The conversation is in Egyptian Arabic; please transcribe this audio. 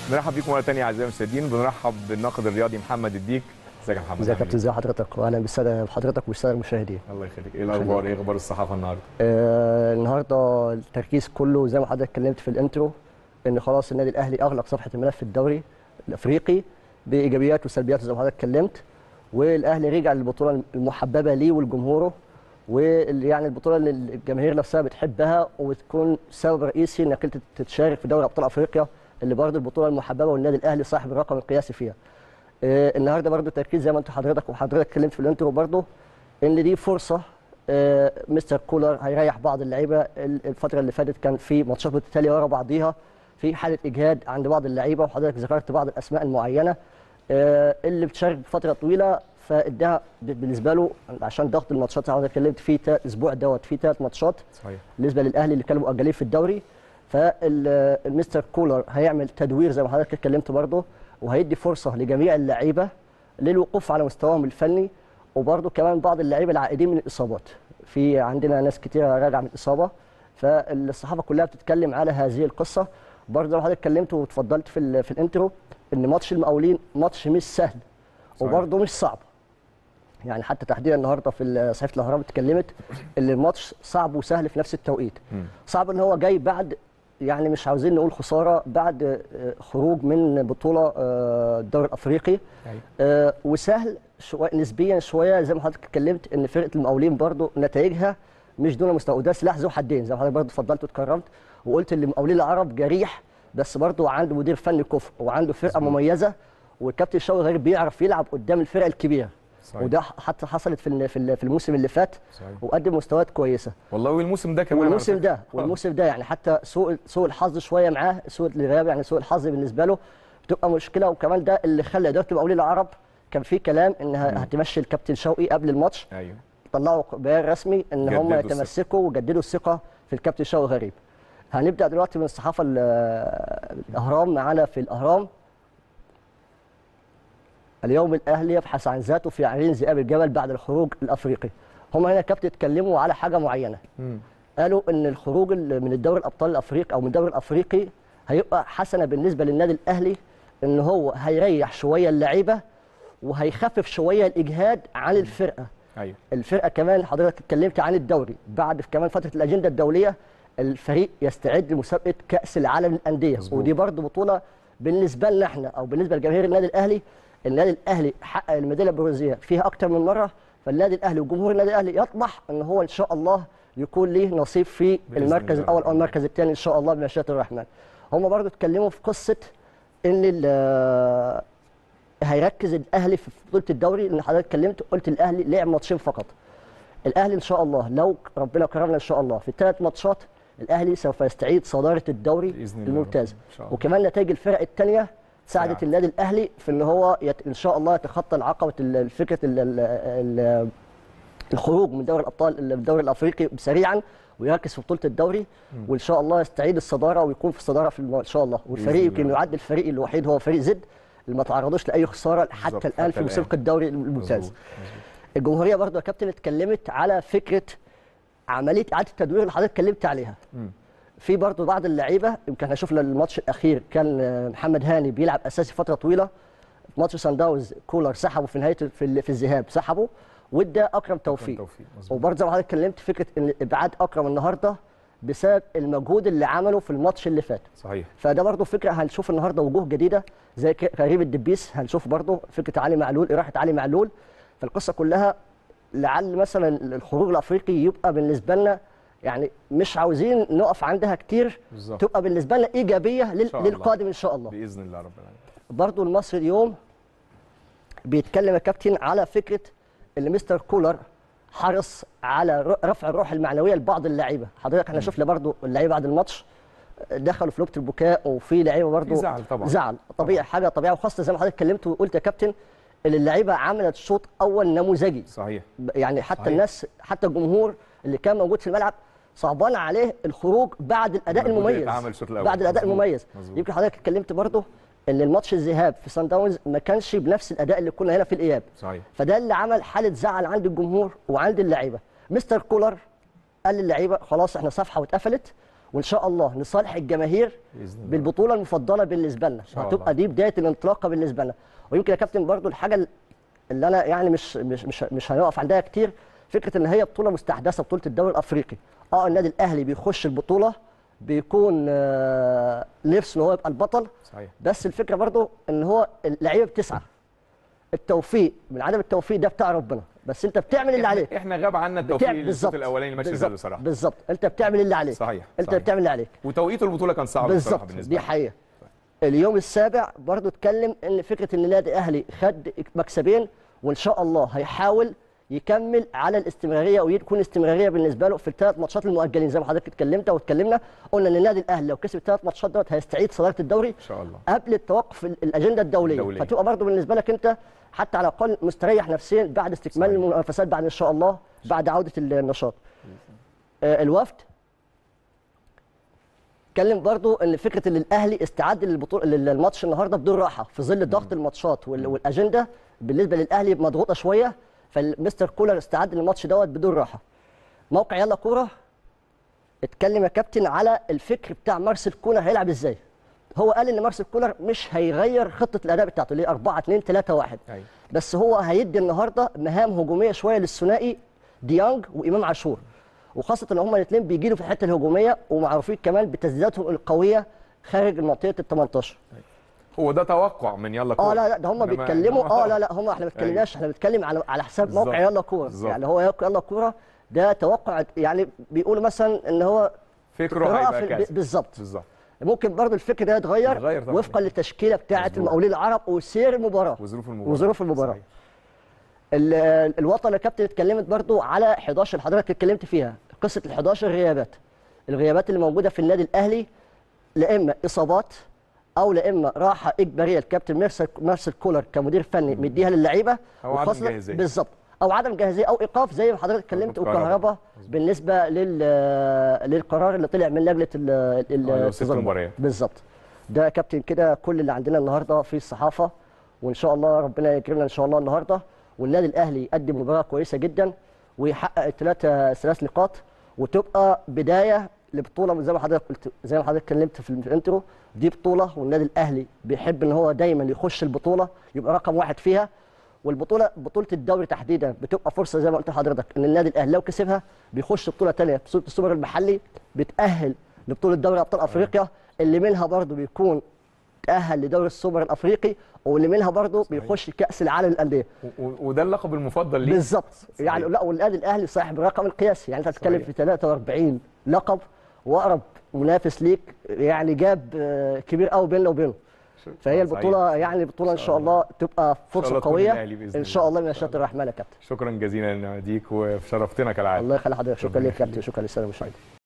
نرحب بيكم مره ثانيه اعزائي المشاهدين بنرحب بالناقد الرياضي محمد الديك ازيك يا محمد ازيك يا عامل كابتن ازي حضرتك واهلا بالساده بحضرتك والساده المشاهدين إيه؟ الله يخليك ايه الاخبار ايه اخبار الصحافه النهارده آه النهارده التركيز كله زي ما حضرتك اتكلمت في الانترو ان خلاص النادي الاهلي اغلق صفحه الملف في الدوري الافريقي بايجابيات وسلبيات زي ما حضرتك اتكلمت والاهلي رجع للبطوله المحببه ليه ولجمهوره واللي يعني البطوله اللي الجماهير نفسها بتحبها وتكون سبب رئيسي انك انت تشارك في دوري ابطال افريقيا اللي برضه البطوله المحببه والنادي الاهلي صاحب الرقم القياسي فيها. آه النهارده برضه التركيز زي ما انت حضرتك وحضرتك اتكلمت في الانترو برضه ان دي فرصه آه مستر كولر هيريح بعض اللعيبه الفتره اللي فاتت كان في ماتشات متتاليه ورا بعضيها في حاله اجهاد عند بعض اللعيبه وحضرتك ذكرت بعض الاسماء المعينه آه اللي بتشارك فتره طويله فاداها بالنسبه له عشان ضغط الماتشات اللي حضرتك اتكلمت فيه الاسبوع دوت فيه ثلاث ماتشات صحيح بالنسبه للاهلي اللي كانوا مؤجلين في الدوري فالمستر كولر هيعمل تدوير زي ما حضرتك اتكلمت برضه وهيدي فرصه لجميع اللعيبه للوقوف على مستواهم الفني وبرضه كمان بعض اللعيبه العائدين من الاصابات في عندنا ناس كتير راجعه من الاصابه فالصحافه كلها بتتكلم على هذه القصه برضه لو حضرتك اتكلمت واتفضلت في في الانترو ان ماتش المقاولين ماتش مش سهل وبرضه مش صعب يعني حتى تحديدا النهارده في صحيفه الاهرام اتكلمت ان الماتش صعب وسهل في نفس التوقيت مم. صعب ان هو جاي بعد يعني مش عاوزين نقول خساره بعد خروج من بطوله الدوري الافريقي أيوة. وسهل شوية نسبيا شويه زي ما حضرتك اتكلمت ان فرقه المقاولين برضو نتائجها مش دون مستوى وده سلاح ذو حدين زي ما حضرتك برضو اتفضلت واتكرمت وقلت ان المقاولين العرب جريح بس برضو عنده مدير فني كفء وعنده فرقه مظبوط. مميزه والكابتن شوقي غريب بيعرف يلعب قدام الفرق الكبيره صحيح. وده حتى حصلت في في في الموسم اللي فات صحيح. وقدم مستويات كويسه والله والموسم ده كمان على والموسم فكرة. ده والموسم ده يعني حتى سوء سوء الحظ شويه معاه سوء الغياب يعني سوء الحظ بالنسبه له بتبقى مشكله وكمان ده اللي خلى اداره المقاولين العرب كان في كلام انها هتمشي الكابتن شوقي قبل الماتش ايوه طلعوا بيان رسمي ان هم جددوا الثقة. يتمسكوا وجددوا الثقه في الكابتن شوقي غريب هنبدا دلوقتي من الصحافه ال- الاهرام معانا في الاهرام اليوم الاهلي يبحث عن ذاته في عرين ذئاب الجبل بعد الخروج الافريقي هم هنا كابتن اتكلموا على حاجه معينه مم. قالوا ان الخروج ال- من الدوري الابطال الافريقي او من الدوري الافريقي هيبقى حسنه بالنسبه للنادي الاهلي ان هو هيريح شويه اللعيبه وهيخفف شويه الاجهاد عن الفرقه ايوه الفرقه كمان حضرتك اتكلمت عن الدوري بعد كمان فتره الاجنده الدوليه الفريق يستعد لمسابقه كاس العالم للانديه مظبوط. ودي برضه بطوله بالنسبه لنا احنا او بالنسبه لجماهير النادي الاهلي النادي الاهلي حقق الميداليه البرونزيه فيها اكتر من مره فالنادي الاهلي وجمهور النادي الاهلي يطمح ان هو ان شاء الله يكون ليه نصيب في بإذن المركز الله. الاول او المركز الثاني ان شاء الله بمشيئه الرحمن هم برضه اتكلموا في قصه ان ال- هيركز الاهلي في بطوله الدوري لان حضرتك اتكلمت قلت الاهلي لعب ماتشين فقط الاهلي ان شاء الله لو ربنا كرمنا ان شاء الله في الثلاث ماتشات الاهلي سوف يستعيد صداره الدوري بإذن الله الممتاز رب. إن شاء الله. وكمان نتائج الفرق الثانيه ساعدت ساعدت. النادي الاهلي في ان هو يت... ان شاء الله يتخطى العقبه ال- فكره ال... ال... ال... الخروج من دوري الابطال الدوري الافريقي سريعا ويركز في بطوله الدوري وان شاء الله يستعيد الصداره ويكون في الصداره في الم... ان شاء الله والفريق بإذن يمكن الله. يعد الفريق الوحيد هو فريق زد اللي ما تعرضوش لاي خساره بالظبط، حتى الان حتى في الآن. مسابقه الدوري الممتاز مظبوط. مظبوط. الجمهوريه برضه يا كابتن اتكلمت على فكره عمليه اعاده التدوير اللي حضرتك اتكلمت عليها مم. في برضه بعض اللعيبه يمكن احنا شفنا الماتش الاخير كان آه، محمد هاني بيلعب اساسي فتره طويله ماتش سان داونز كولر سحبه في نهايه في, ال- في الذهاب سحبه وادى اكرم توفيق توفيق مظبوط وبرضه زي ما حضرتك اتكلمت فكره ان ابعاد اكرم النهارده بسبب المجهود اللي عمله في الماتش اللي فات صحيح فده برضه فكره هنشوف النهارده وجوه جديده زي ك- كريم الدبيس هنشوف برضه فكره علي معلول اراحه علي معلول فالقصه كلها لعل مثلا الخروج الافريقي يبقى بالنسبه لنا يعني مش عاوزين نقف عندها كتير بالظبط تبقى بالنسبه لنا ايجابيه لل- شاء الله. للقادم ان شاء الله باذن الله رب العالمين برضه المصري اليوم بيتكلم يا كابتن على فكره ان مستر كولر حرص على ر- رفع الروح المعنويه لبعض اللعيبه حضرتك احنا شفنا برضه اللعيبه بعد الماتش دخلوا في نقطه البكاء وفي لعيبه برضه في زعل طبعا زعل طبيعي حاجه طبيعيه وخاصه زي ما حضرتك اتكلمت وقلت يا كابتن ان اللعيبه عملت شوط اول نموذجي صحيح يعني حتى صحيح. الناس حتى الجمهور اللي كان موجود في الملعب صعبان عليه الخروج بعد الاداء المجهود اللي المميز اتعمل الشوط الأول. بعد الاداء مظبوط. المميز مظبوط. يمكن حضرتك اتكلمت برضه ان الماتش الذهاب في سان داونز ما كانش بنفس الاداء اللي كنا هنا في الاياب صحيح فده اللي عمل حاله زعل عند الجمهور وعند اللعيبه مستر كولر قال للعيبه خلاص احنا صفحه واتقفلت وان شاء الله نصالح الجماهير بإذن الله. بالبطوله المفضله بالنسبه لنا شاء وهتبقى الله. دي بدايه الانطلاقه بالنسبه لنا ويمكن يا كابتن برضو الحاجه اللي انا يعني مش مش مش, مش هنقف عندها كتير فكره ان هي بطوله مستحدثه بطوله الدوري الافريقي اه النادي الاهلي بيخش البطوله بيكون آه، نفسه ان هو يبقى البطل صحيح بس الفكره برضو ان هو اللعيبه بتسعى التوفيق من عدم التوفيق ده بتاع ربنا بس انت بتعمل اللي إحنا- عليك احنا غاب عنا التوفيق بتعمل للشوط الاولاني ماشي بالظبط زي بصراحه بالظبط انت بتعمل اللي عليك صحيح انت صحيح. بتعمل اللي عليك وتوقيت البطوله كان صعب بصراحه بالظبط بالنسبه دي لنا. حقيقه اليوم السابع برضو اتكلم ان فكره ان النادي الاهلي خد مكسبين وان شاء الله هيحاول يكمل على الاستمراريه ويكون استمراريه بالنسبه له في الثلاث ماتشات المؤجلين زي ما حضرتك اتكلمت واتكلمنا قلنا ان النادي الاهلي لو كسب الثلاث ماتشات دوت هيستعيد صداره الدوري ان شاء الله قبل التوقف ال- الاجنده الدوليه, الدولية. فتبقى برضو بالنسبه لك انت حتى على الاقل مستريح نفسيا بعد استكمال صحيح. المنافسات بعد ان شاء الله بعد عوده النشاط آه، الوفد اتكلم برضو ان فكره ان الاهلي استعد للبطوله للماتش النهارده بدون راحه في ظل ضغط الماتشات وال- والاجنده بالنسبه للاهلي مضغوطه شويه فالمستر كولر استعد للماتش دوت بدون راحه موقع يلا كوره اتكلم يا كابتن على الفكر بتاع مارسيل كولر هيلعب ازاي هو قال ان مارسيل كولر مش هيغير خطه الاداء بتاعته اللي هي 4 2 3 1 ايوه بس هو هيدي النهارده مهام هجوميه شويه للثنائي ديانج وامام عاشور وخاصه ان هما الاثنين بيجيلوا في الحته الهجوميه ومعروفين كمان بتسديداتهم القويه خارج منطقه ال 18 هو ده توقع من يلا كوره اه لا لا ده هم إنما- بيتكلموا اه إنما- لا لا هم احنا ما بتكلمناش احنا بنتكلم على على حساب بالظبط. موقع يلا كوره بالظبط. يعني هو يلا كوره ده توقع يعني بيقولوا مثلا ان هو فكره قراءة هيبقى في- كذا بالظبط بالظبط ممكن برضه الفكر ده يتغير يتغير طبعاً. وفقا للتشكيله بتاعه مظبوط. المقاولين العرب وسير المباراه وظروف المباراه وظروف المباراة. صحيح. ال- الوطن يا كابتن اتكلمت برضو على 11 اللي حضرتك اتكلمت فيها قصه ال 11 غيابات الغيابات اللي موجوده في النادي الاهلي لا اما اصابات او لا اما راحه اجباريه الكابتن مارسيل مارسيل كولر كمدير فني مديها للعيبه أو عدم وخاصة- جاهزية. بالظبط او عدم جاهزيه او ايقاف زي ما حضرتك اتكلمت وكهربا. وكهربا بالنسبه لل للقرار اللي طلع من لجنه ال- ال- آه، لو ست التظلم. مباريات. بالظبط ده يا كابتن كده كل اللي عندنا النهارده في الصحافه وان شاء الله ربنا يكرمنا ان شاء الله النهارده والنادي الاهلي يقدم مباراه كويسه جدا ويحقق الثلاثه ثلاث نقاط وتبقى بدايه لبطوله زي ما حضرتك قلت زي ما حضرتك اتكلمت في الانترو دي بطوله والنادي الاهلي بيحب ان هو دايما يخش البطوله يبقى رقم واحد فيها والبطوله بطوله الدوري تحديدا بتبقى فرصه زي ما قلت لحضرتك ان النادي الاهلي لو كسبها بيخش بطوله ثانيه بطوله السوبر المحلي بتاهل لبطوله دوري ابطال افريقيا اللي منها برضه بيكون تاهل لدوري السوبر الافريقي واللي منها برضه بيخش كاس العالم للانديه و- و- وده اللقب المفضل ليه بالظبط يعني لا والنادي الاهلي صاحب الرقم القياسي يعني انت بتتكلم صحيح. في 43 لقب واقرب منافس ليك يعني جاب آه، كبير قوي بيننا وبينه فهي صحيح. البطوله يعني بطوله ان شاء الله تبقى فرصه الله تكون قويه الأهلي بإذن ان شاء الله. الله من مشيئه الرحمن يا كابتن شكرا جزيلا ليك وشرفتنا كالعاده الله يخلي حضرتك شكرا ربنا لك يا كابتن شكرا للساده المشاهدين